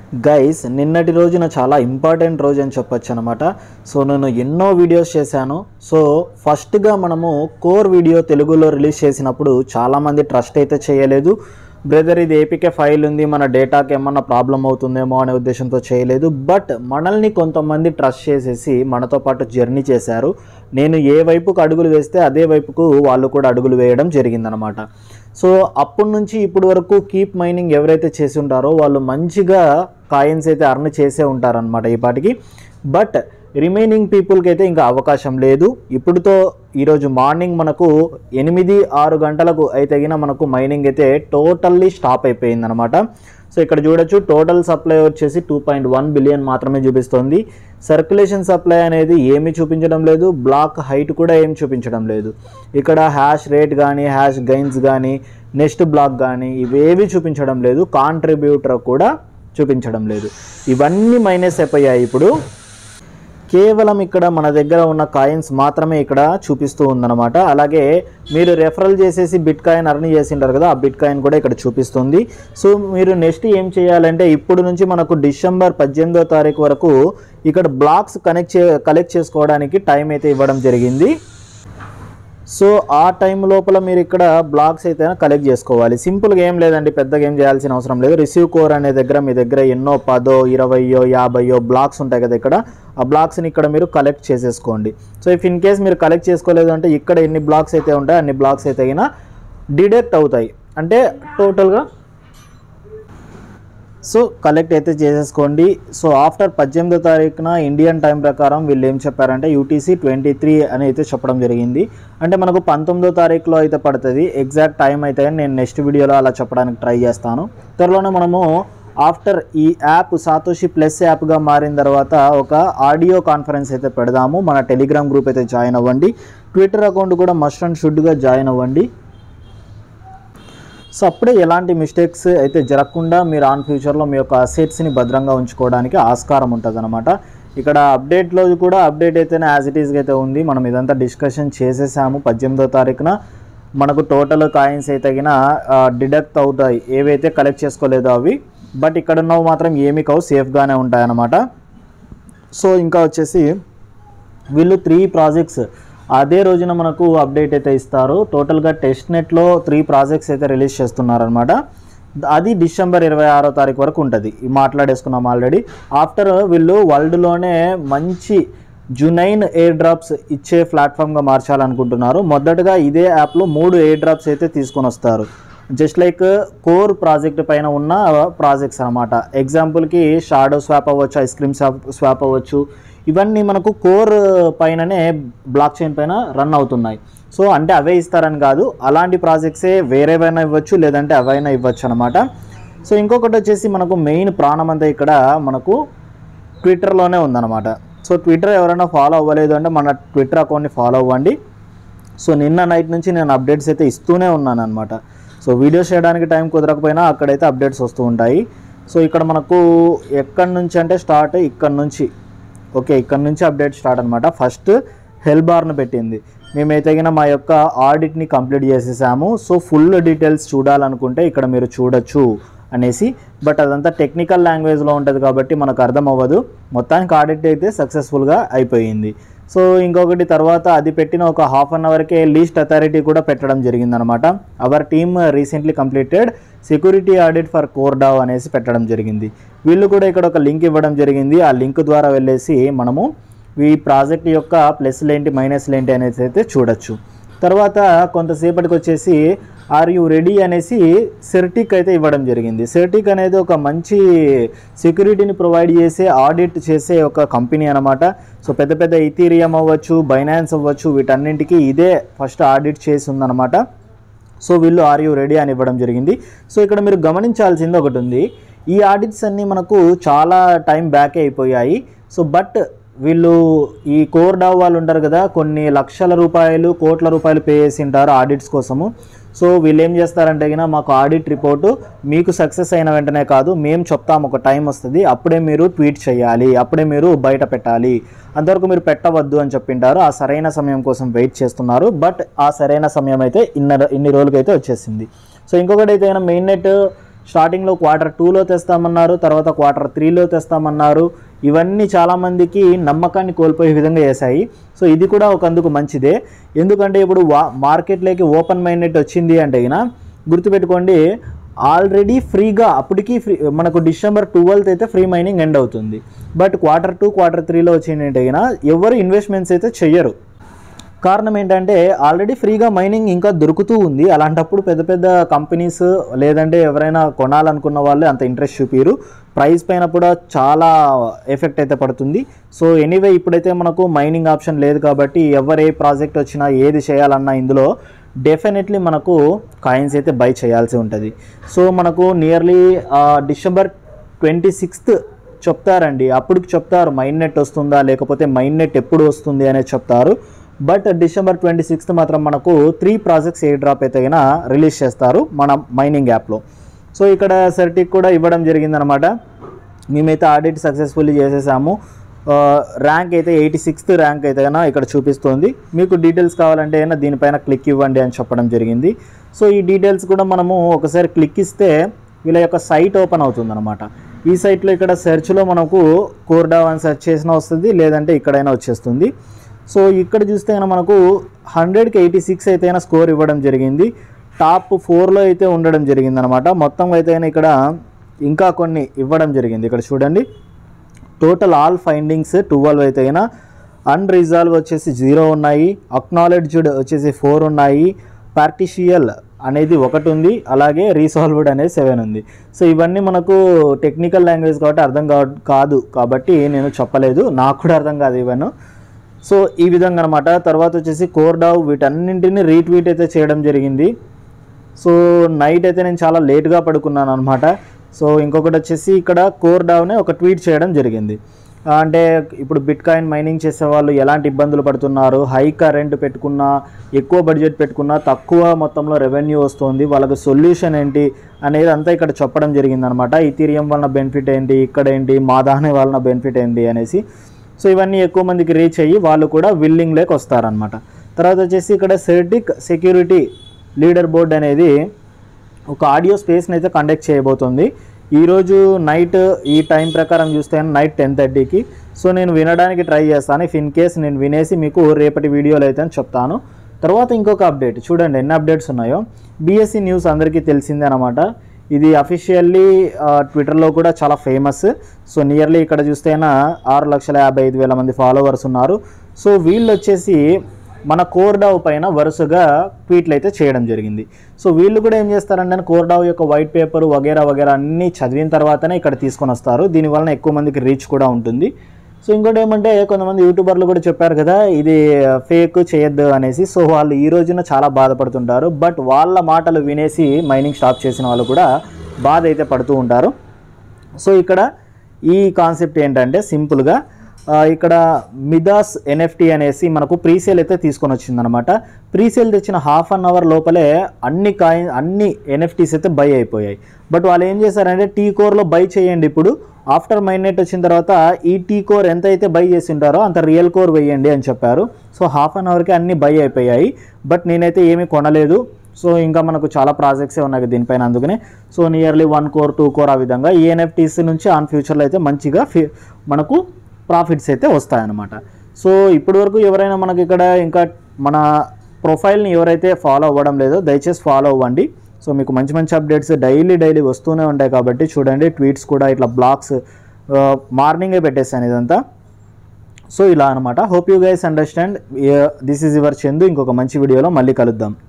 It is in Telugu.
గైస్ నిన్నటి రోజున చాలా ఇంపార్టెంట్ రోజు అని చెప్పొచ్చు అనమాట సో నేను ఎన్నో వీడియోస్ చేశాను సో ఫస్ట్గా మనము కోర్ వీడియో తెలుగులో రిలీజ్ చేసినప్పుడు చాలామంది ట్రస్ట్ అయితే చేయలేదు బ్రదర్ ఇది ఏపీకే ఫైల్ ఉంది మన డేటాకి ఏమన్నా ప్రాబ్లం అవుతుందేమో అనే ఉద్దేశంతో చేయలేదు బట్ మనల్ని కొంతమంది ట్రస్ట్ చేసేసి మనతో పాటు జర్నీ చేశారు నేను ఏ వైపుకు అడుగులు వేస్తే అదే వైపుకు వాళ్ళు కూడా అడుగులు వేయడం జరిగిందనమాట సో అప్పటి నుంచి ఇప్పటి వరకు కీప్ మైనింగ్ ఎవరైతే చేసి ఉంటారో వాళ్ళు మంచిగా కాయిన్స్ అయితే అర్న్ చేసే ఉంటారనమాట ఈ పాటికి బట్ రిమైనింగ్ పీపుల్కి అయితే ఇంకా అవకాశం లేదు ఇప్పుడుతో ఈరోజు మార్నింగ్ మనకు ఎనిమిది ఆరు గంటలకు అయితే గిన మనకు మైనింగ్ అయితే టోటల్లీ స్టాప్ అయిపోయింది అనమాట సో ఇక్కడ చూడొచ్చు టోటల్ సప్లై వచ్చేసి టూ పాయింట్ వన్ బిలియన్ మాత్రమే చూపిస్తుంది సర్క్యులేషన్ సప్లై అనేది ఏమీ చూపించడం లేదు బ్లాక్ హైట్ కూడా ఏం చూపించడం లేదు ఇక్కడ హ్యాష్ రేట్ కానీ హ్యాష్ గైన్స్ కానీ నెక్స్ట్ బ్లాక్ కానీ ఇవేవి చూపించడం లేదు కాంట్రిబ్యూటర్ కూడా చూపించడం లేదు ఇవన్నీ మైనస్ అయిపోయాయి ఇప్పుడు కేవలం ఇక్కడ మన దగ్గర ఉన్న కాయిన్స్ మాత్రమే ఇక్కడ చూపిస్తూ ఉందన్నమాట అలాగే మీరు రెఫరల్ చేసేసి బిట్ కాయిన్ అర్న్ చేసింటారు కదా ఆ బిట్ కాయిన్ కూడా ఇక్కడ చూపిస్తుంది సో మీరు నెక్స్ట్ ఏం చేయాలంటే ఇప్పుడు నుంచి మనకు డిసెంబర్ పద్దెనిమిదో తారీఖు వరకు ఇక్కడ బ్లాక్స్ కనెక్ట్ చే కలెక్ట్ చేసుకోవడానికి టైం అయితే ఇవ్వడం జరిగింది సో ఆ టైం లోపల మీరు ఇక్కడ బ్లాక్స్ అయితే కలెక్ట్ చేసుకోవాలి సింపుల్గా ఏం లేదండి పెద్దగా ఏం చేయాల్సిన అవసరం లేదు రిసీవ్ కోర్ అనే దగ్గర మీ దగ్గర ఎన్నో పదో ఇరవయో యాభయో బ్లాక్స్ ఉంటాయి కదా ఇక్కడ ఆ బ్లాక్స్ని ఇక్కడ మీరు కలెక్ట్ చేసేసుకోండి సో ఇఫ్ ఇన్ కేస్ మీరు కలెక్ట్ చేసుకోలేదు అంటే ఇక్కడ ఎన్ని బ్లాక్స్ అయితే ఉంటాయి అన్ని బ్లాక్స్ అయితే అయినా డిడక్ట్ అవుతాయి అంటే టోటల్గా సో కలెక్ట్ అయితే చేసేసుకోండి సో ఆఫ్టర్ పద్దెనిమిదో తారీఖున ఇండియన్ టైం ప్రకారం వీళ్ళు ఏం చెప్పారంటే యూటీసీ ట్వంటీ త్రీ అని అయితే చెప్పడం జరిగింది అంటే మనకు పంతొమ్మిదో తారీఖులో అయితే పడుతుంది ఎగ్జాక్ట్ టైం అయితే నేను నెక్స్ట్ వీడియోలో అలా చెప్పడానికి ట్రై చేస్తాను త్వరలోనే మనము ఆఫ్టర్ ఈ యాప్ సాతోషి ప్లస్ యాప్గా మారిన తర్వాత ఒక ఆడియో కాన్ఫరెన్స్ అయితే పెడదాము మన టెలిగ్రామ్ గ్రూప్ అయితే జాయిన్ అవ్వండి ట్విట్టర్ అకౌంట్ కూడా మస్ట్ అండ్ షుడ్గా జాయిన్ అవ్వండి సో అప్పుడే ఎలాంటి మిస్టేక్స్ అయితే జరగకుండా మీరు ఆన్ ఫ్యూచర్లో మీ యొక్క అసెట్స్ని భద్రంగా ఉంచుకోవడానికి ఆస్కారం ఉంటుంది అనమాట ఇక్కడ అప్డేట్లో కూడా అప్డేట్ అయితేనే యాజ్ ఇట్ ఈస్గా అయితే ఉంది మనం ఇదంతా డిస్కషన్ చేసేసాము పద్దెనిమిదో తారీఖున మనకు టోటల్ కాయిన్స్ అయితే తగిన డిడక్ట్ అవుతాయి ఏవైతే కలెక్ట్ చేసుకోలేదో అవి బట్ ఇక్కడ ఉన్నవి మాత్రం ఏమి కావు సేఫ్గానే ఉంటాయన్నమాట సో ఇంకా వచ్చేసి వీళ్ళు త్రీ ప్రాజెక్ట్స్ అదే రోజున మనకు అప్డేట్ అయితే ఇస్తారు టోటల్గా టెస్ట్ నెట్లో త్రీ ప్రాజెక్ట్స్ అయితే రిలీజ్ చేస్తున్నారనమాట అది డిసెంబర్ ఇరవై ఆరో తారీఖు వరకు ఉంటుంది ఈ మాట్లాడేసుకున్నాం ఆల్రెడీ ఆఫ్టర్ వీళ్ళు వరల్డ్లోనే మంచి జునైన్ ఎయిర్ డ్రాప్స్ ఇచ్చే ప్లాట్ఫామ్గా మార్చాలనుకుంటున్నారు మొదటగా ఇదే యాప్లో మూడు ఎయిర్ డ్రాప్స్ అయితే తీసుకొని వస్తారు జస్ట్ లైక్ కోర్ ప్రాజెక్ట్ పైన ఉన్న ప్రాజెక్ట్స్ అనమాట ఎగ్జాంపుల్కి షాడో స్వాప్ అవ్వచ్చు ఐస్ క్రీమ్ స్వాప్ స్వాప్ అవ్వచ్చు ఇవన్నీ మనకు కోర్ పైననే బ్లాక్ చైన్ పైన రన్ అవుతున్నాయి సో అంటే అవే ఇస్తారని కాదు అలాంటి ప్రాజెక్ట్సే వేరేవైనా ఇవ్వచ్చు లేదంటే అవైనా ఇవ్వచ్చు అనమాట సో ఇంకొకటి వచ్చేసి మనకు మెయిన్ ప్రాణం అంతా ఇక్కడ మనకు ట్విట్టర్లోనే ఉందన్నమాట సో ట్విట్టర్ ఎవరైనా ఫాలో అవ్వలేదు అంటే మన ట్విట్టర్ అకౌంట్ని ఫాలో అవ్వండి సో నిన్న నైట్ నుంచి నేను అప్డేట్స్ అయితే ఇస్తూనే ఉన్నాను అనమాట సో వీడియోస్ చేయడానికి టైం కుదరకపోయినా అక్కడైతే అప్డేట్స్ వస్తూ ఉంటాయి సో ఇక్కడ మనకు ఎక్కడి నుంచి అంటే స్టార్ట్ ఇక్కడ నుంచి ఓకే ఇక్కడ నుంచి అప్డేట్ స్టార్ట్ అనమాట ఫస్ట్ హెల్ బార్ను పెట్టింది మేమైతే తగిన మా యొక్క ఆడిట్ని కంప్లీట్ చేసేసాము సో ఫుల్ డీటెయిల్స్ చూడాలనుకుంటే ఇక్కడ మీరు చూడొచ్చు అనేసి బట్ అదంతా టెక్నికల్ లాంగ్వేజ్లో ఉంటుంది కాబట్టి మనకు అర్థం అవ్వదు మొత్తానికి ఆడిట్ అయితే సక్సెస్ఫుల్గా అయిపోయింది సో ఇంకొకటి తర్వాత అది పెట్టిన ఒక హాఫ్ అన్ అవర్కే లీస్ట్ అథారిటీ కూడా పెట్టడం జరిగిందనమాట our team recently completed security audit for Core DAO అనేసి పెట్టడం జరిగింది వీళ్ళు కూడా ఇక్కడ ఒక లింక్ ఇవ్వడం జరిగింది ఆ లింక్ ద్వారా వెళ్ళేసి మనము ఈ ప్రాజెక్ట్ యొక్క ప్లస్లు ఏంటి మైనస్లు ఏంటి అనేది అయితే చూడొచ్చు తర్వాత కొంతసేపటికి వచ్చేసి ఆర్ యూ రెడీ అనేసి సెర్టిక్ అయితే ఇవ్వడం జరిగింది సెర్టిక్ అనేది ఒక మంచి సెక్యూరిటీని ప్రొవైడ్ చేసే ఆడిట్ చేసే ఒక కంపెనీ అనమాట సో పెద్ద పెద్ద ఇథీరియం అవ్వచ్చు బైనాన్స్ అవ్వచ్చు వీటన్నింటికి ఇదే ఫస్ట్ ఆడిట్ చేసి ఉందన్నమాట సో వీళ్ళు ఆర్ యూ రెడీ అని ఇవ్వడం జరిగింది సో ఇక్కడ మీరు గమనించాల్సింది ఒకటి ఉంది ఈ ఆడిట్స్ అన్నీ మనకు చాలా టైం బ్యాకే అయిపోయాయి సో బట్ వీళ్ళు ఈ కోర్ డావ్ వాళ్ళు ఉంటారు కదా కొన్ని లక్షల రూపాయలు కోట్ల రూపాయలు పే చేసి ఉంటారు ఆడిట్స్ కోసము సో వీళ్ళు ఏం చేస్తారంటే గిన మాకు ఆడిట్ రిపోర్టు మీకు సక్సెస్ అయిన వెంటనే కాదు మేము చెప్తాం ఒక టైం వస్తుంది అప్పుడే మీరు ట్వీట్ చేయాలి అప్పుడే మీరు బయట పెట్టాలి అంతవరకు మీరు పెట్టవద్దు అని చెప్పింటారు ఆ సరైన సమయం కోసం వెయిట్ చేస్తున్నారు బట్ ఆ సరైన సమయం అయితే ఇన్న ఇన్ని రోజులకైతే వచ్చేసింది సో ఇంకొకటి అయితే మెయిన్ నెట్ స్టార్టింగ్లో క్వార్టర్ టూలో తెస్తామన్నారు తర్వాత క్వార్టర్ త్రీలో తెస్తామన్నారు ఇవన్నీ చాలామందికి నమ్మకాన్ని కోల్పోయే విధంగా చేశాయి సో ఇది కూడా ఒక అందుకు మంచిదే ఎందుకంటే ఇప్పుడు వా మార్కెట్లోకి ఓపెన్ మైండెడ్ వచ్చింది అంటే గిన గుర్తుపెట్టుకోండి ఆల్రెడీ ఫ్రీగా అప్పటికి ఫ్రీ మనకు డిసెంబర్ ట్వెల్త్ అయితే ఫ్రీ మైనింగ్ ఎండ్ అవుతుంది బట్ క్వార్టర్ టూ క్వార్టర్ త్రీలో వచ్చిందంటే గిన ఎవరు ఇన్వెస్ట్మెంట్స్ అయితే చెయ్యరు కారణం ఏంటంటే ఆల్రెడీ ఫ్రీగా మైనింగ్ ఇంకా దొరుకుతూ ఉంది అలాంటప్పుడు పెద్ద పెద్ద కంపెనీస్ లేదంటే ఎవరైనా కొనాలనుకున్న వాళ్ళు అంత ఇంట్రెస్ట్ చూపిరు ప్రైస్ పైన కూడా చాలా ఎఫెక్ట్ అయితే పడుతుంది సో ఎనీవే ఇప్పుడైతే మనకు మైనింగ్ ఆప్షన్ లేదు కాబట్టి ఎవరు ఏ ప్రాజెక్ట్ వచ్చినా ఏది చేయాలన్నా ఇందులో డెఫినెట్లీ మనకు కాయిన్స్ అయితే బై చేయాల్సి ఉంటుంది సో మనకు నియర్లీ డిసెంబర్ ట్వంటీ సిక్స్త్ చెప్తారండి అప్పుడు చెప్తారు మైండ్ నెట్ వస్తుందా లేకపోతే మైండ్ నెట్ ఎప్పుడు వస్తుంది అనేది చెప్తారు బట్ డిసెంబర్ ట్వంటీ సిక్స్త్ మాత్రం మనకు త్రీ ప్రాజెక్ట్స్ ఏ డ్రాప్ అయితే అయినా రిలీజ్ చేస్తారు మన మైనింగ్ యాప్లో సో ఇక్కడ సర్టిక్ కూడా ఇవ్వడం జరిగిందనమాట మేమైతే ఆడిట్ సక్సెస్ఫుల్లీ చేసేసాము ర్యాంక్ అయితే ఎయిటీ సిక్స్త్ ర్యాంక్ అయితే కన్నా ఇక్కడ చూపిస్తుంది మీకు డీటెయిల్స్ కావాలంటే అయినా దీనిపైన క్లిక్ ఇవ్వండి అని చెప్పడం జరిగింది సో ఈ డీటెయిల్స్ కూడా మనము ఒకసారి క్లిక్ ఇస్తే వీళ్ళ యొక్క సైట్ ఓపెన్ అవుతుంది అనమాట ఈ సైట్లో ఇక్కడ సెర్చ్లో మనకు కోర్డా అని సెర్చ్ చేసినా వస్తుంది లేదంటే ఇక్కడైనా వచ్చేస్తుంది సో ఇక్కడ చూస్తే కనుక మనకు హండ్రెడ్కి ఎయిటీ సిక్స్ అయితే అయినా స్కోర్ ఇవ్వడం జరిగింది టాప్ ఫోర్లో అయితే ఉండడం జరిగింది అనమాట మొత్తం అయితే అయినా ఇక్కడ ఇంకా కొన్ని ఇవ్వడం జరిగింది ఇక్కడ చూడండి టోటల్ ఆల్ ఫైండింగ్స్ ట్వెల్వ్ అయితే అయినా అన్రిజాల్వ్ వచ్చేసి జీరో ఉన్నాయి అక్నాలెడ్జ్డ్ వచ్చేసి ఫోర్ ఉన్నాయి పార్టిషియల్ అనేది ఒకటి ఉంది అలాగే రీసాల్వ్డ్ అనేది సెవెన్ ఉంది సో ఇవన్నీ మనకు టెక్నికల్ లాంగ్వేజ్ కాబట్టి అర్థం కా- కాదు కాబట్టి నేను చెప్పలేదు నాకు కూడా అర్థం కాదు ఇవన్నీ సో ఈ విధంగా అనమాట తర్వాత వచ్చేసి కోర్డావ్ వీటన్నింటిని రీట్వీట్ అయితే చేయడం జరిగింది సో నైట్ అయితే నేను చాలా లేట్గా పడుకున్నాను అనమాట సో ఇంకొకటి వచ్చేసి ఇక్కడ కోర్ డావ్నే ఒక ట్వీట్ చేయడం జరిగింది ఆ, అంటే ఇప్పుడు బిట్ కాయిన్ మైనింగ్ చేసే వాళ్ళు ఎలాంటి ఇబ్బందులు పడుతున్నారు హై కరెంట్ పెట్టుకున్నా ఎక్కువ బడ్జెట్ పెట్టుకున్నా తక్కువ మొత్తంలో రెవెన్యూ వస్తుంది వాళ్ళకి సొల్యూషన్ ఏంటి అనేది అంతా ఇక్కడ చెప్పడం జరిగింది అనమాట ఇథీరియం వలన బెనిఫిట్ ఏంటి ఇక్కడ ఏంటి మాదానే వలన బెనిఫిట్ ఏంటి అనేసి సో ఇవన్నీ ఎక్కువ మందికి రీచ్ అయ్యి వాళ్ళు కూడా విల్లింగ్ లేక వస్తారనమాట తర్వాత వచ్చేసి ఇక్కడ సెర్టిక్ సెక్యూరిటీ లీడర్ బోర్డ్ అనేది ఒక ఆడియో స్పేస్ని అయితే కండక్ట్ చేయబోతుంది ఈరోజు నైట్ ఈ టైం ప్రకారం చూస్తే నైట్ టెన్ థర్టీకి సో నేను వినడానికి ట్రై చేస్తాను ఇఫ్ ఇన్ కేస్ నేను వినేసి మీకు రేపటి వీడియోలో అయితే అని చెప్తాను తర్వాత ఇంకొక అప్డేట్ చూడండి ఎన్ని అప్డేట్స్ ఉన్నాయో బీఎస్సీ న్యూస్ అందరికీ తెలిసిందే అనమాట ఇది అఫీషియల్లీ ట్విట్టర్లో కూడా చాలా ఫేమస్ సో నియర్లీ ఇక్కడ చూస్తేనా ఆరు లక్షల యాభై ఐదు వేల మంది ఫాలోవర్స్ ఉన్నారు సో వీళ్ళు వచ్చేసి మన కోర్డావ్ పైన వరుసగా ట్వీట్లు అయితే చేయడం జరిగింది సో వీళ్ళు కూడా ఏం చేస్తారంటే కోర్డావ్ యొక్క వైట్ పేపర్ వగేరా వగేరా అన్నీ చదివిన తర్వాతనే ఇక్కడ తీసుకొని వస్తారు దీనివలన ఎక్కువ మందికి రీచ్ కూడా ఉంటుంది సో ఇంకోటి ఏమంటే కొంతమంది యూట్యూబర్లు కూడా చెప్పారు కదా ఇది ఫేక్ చేయొద్దు అనేసి సో వాళ్ళు ఈ రోజున చాలా బాధపడుతుంటారు బట్ వాళ్ళ మాటలు వినేసి మైనింగ్ స్టాప్ చేసిన వాళ్ళు కూడా బాధ అయితే పడుతూ ఉంటారు సో ఇక్కడ ఈ కాన్సెప్ట్ ఏంటంటే సింపుల్గా ఆ, ఇక్కడ మిదాస్ ఎన్ఎఫ్టీ అనేసి మనకు ప్రీసేల్ అయితే తీసుకొని వచ్చిందనమాట ప్రీసేల్ తెచ్చిన హాఫ్ అన్ అవర్ లోపలే అన్ని కాయిన్ అన్ని ఎన్ఎఫ్టీస్ అయితే బై అయిపోయాయి బట్ వాళ్ళు ఏం చేశారంటే టీ కోర్లో బై చేయండి ఇప్పుడు ఆఫ్టర్ మైండ్ వచ్చిన తర్వాత ఈ టీ కోర్ ఎంత అయితే బై చేసి ఉంటారో అంత రియల్ కోర్ వేయండి అని చెప్పారు సో హాఫ్ అన్ అవర్కి అన్ని బై అయిపోయాయి బట్ నేనైతే ఏమీ కొనలేదు సో ఇంకా మనకు చాలా ప్రాజెక్ట్సే ఉన్నాయి దీనిపైన అందుకనే so nearly one core two core ఆ విధంగా ఈ ఎన్ఎఫ్టీస్ నుంచి ఆన్ ఫ్యూచర్లో అయితే మంచిగా ఫి మనకు ప్రాఫిట్స్ అయితే వస్తాయన్నమాట సో ఇప్పటి వరకు ఎవరైనా మనకి ఇక్కడ ఇంకా మన ప్రొఫైల్ని ఎవరైతే ఫాలో అవ్వడం లేదో దయచేసి ఫాలో అవ్వండి సో మీకు మంచి మంచి అప్డేట్స్ డైలీ డైలీ వస్తూనే ఉంటాయి కాబట్టి చూడండి ట్వీట్స్ కూడా ఇట్లా బ్లాగ్స్ మార్నింగే పెట్టేస్తాను ఇదంతా సో ఇలా అనమాట hope you guys understand this is your Chandu ఇంకొక మంచి వీడియోలో మళ్ళీ కలుద్దాం